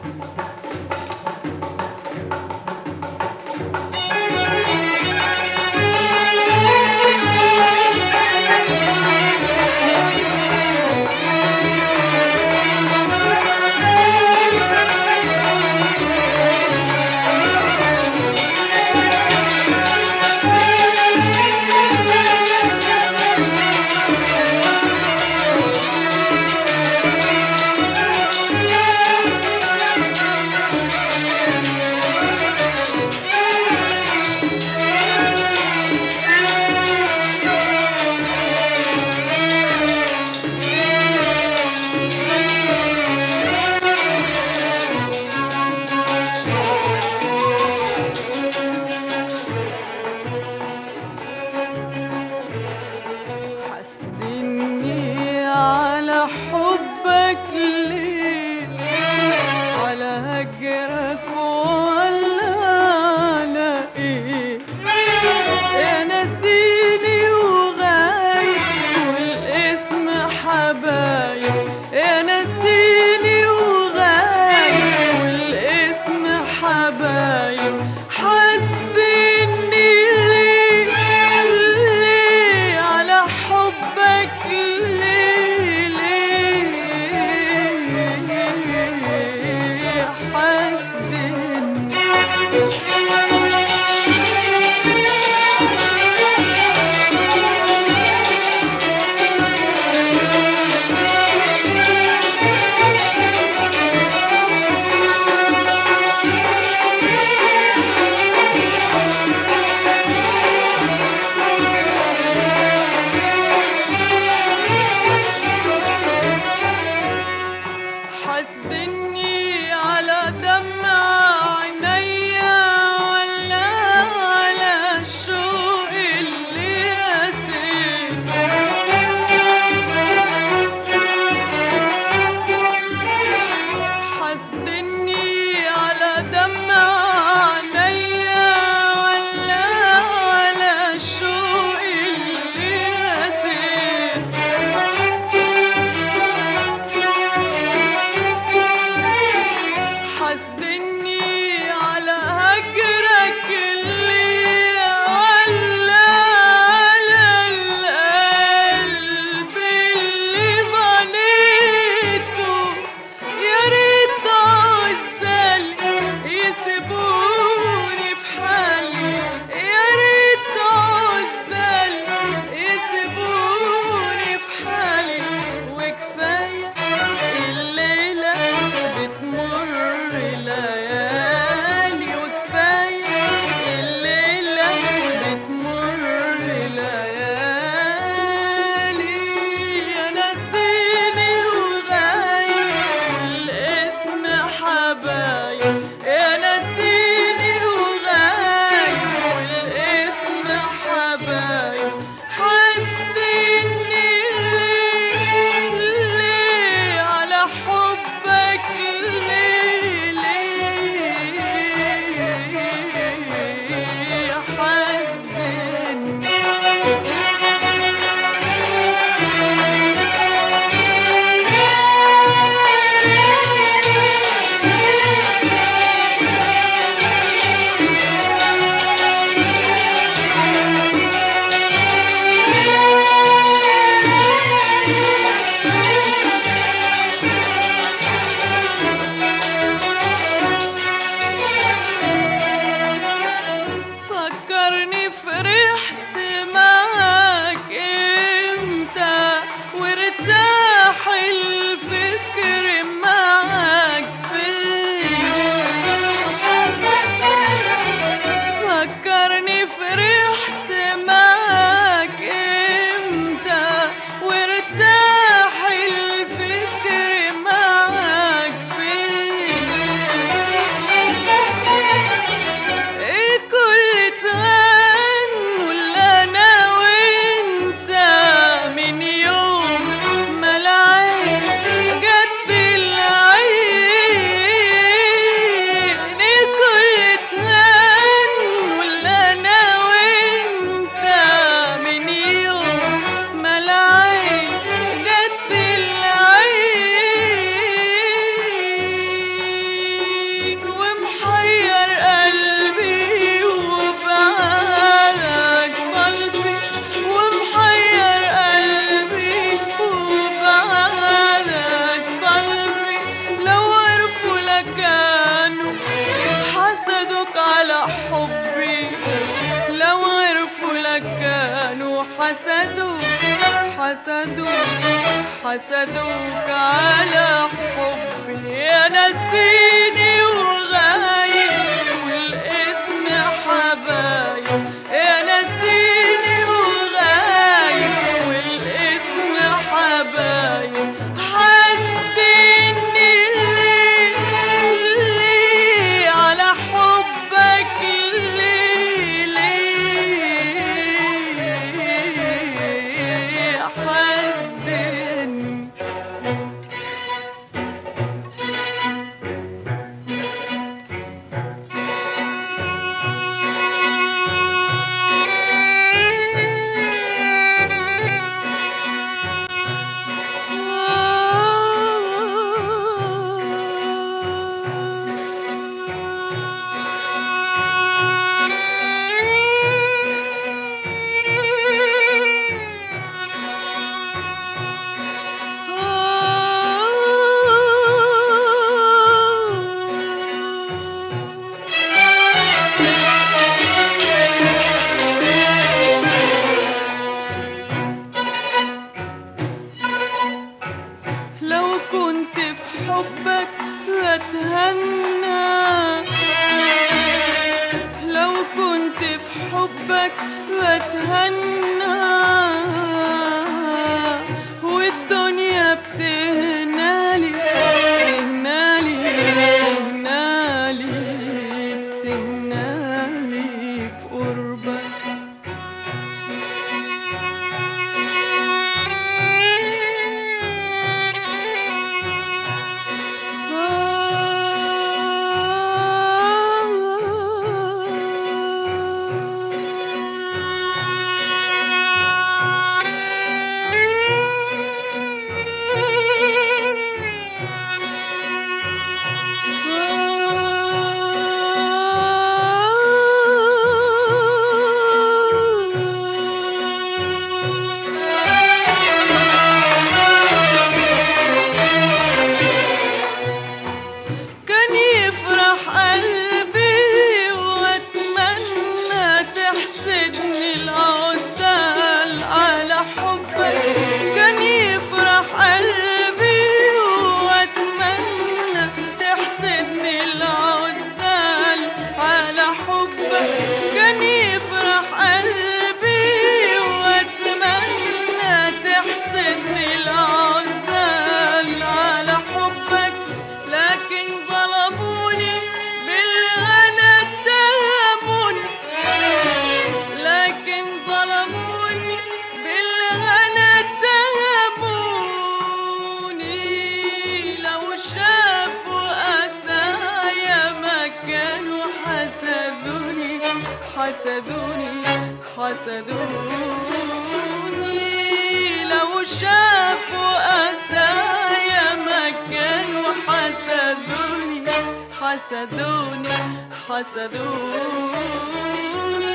حسدني على حبك ليه على هجرك ولا على ايه يا نسيني وغايب والاسم حبايب يا نسيني وغايب والاسم حبايب حسدني ليه ليه على حبك ليه ليه حسدني حسبني على دمع عينيا ولا على الشوق اللي قسيت حسبني على دمع عينيا ولا على الشوق اللي قسيت حسدوك حسدوك حسدوك على حبي يا نسيني وغايب والاسم حبايب يا نسيني وغايب والاسم حبايب حسدني ليه ليه على حبك ليه ليه حسدني لو كنت في حبك بتهنى لو كنت في حبك بتهنى والدنيا بتهنالي بتهنالي بتهنالي بتهنالي بقربك كان يفرح قلبي واتمنى تحسدني العزال على حبك كان يفرح قلبي واتمنى تحسدني العزال على حبك كان يفرح قلبي واتمنى تحسدني العزال على حبك لكن ظلموني بالغنى اتهموني لكن ظلموني بالغنى اتهموني لو شافوا أسايا ما كانوا حسدوني حسدوني حسدوني لو شافوا أسايا ما كانوا حسدوني حسدوني حسدوني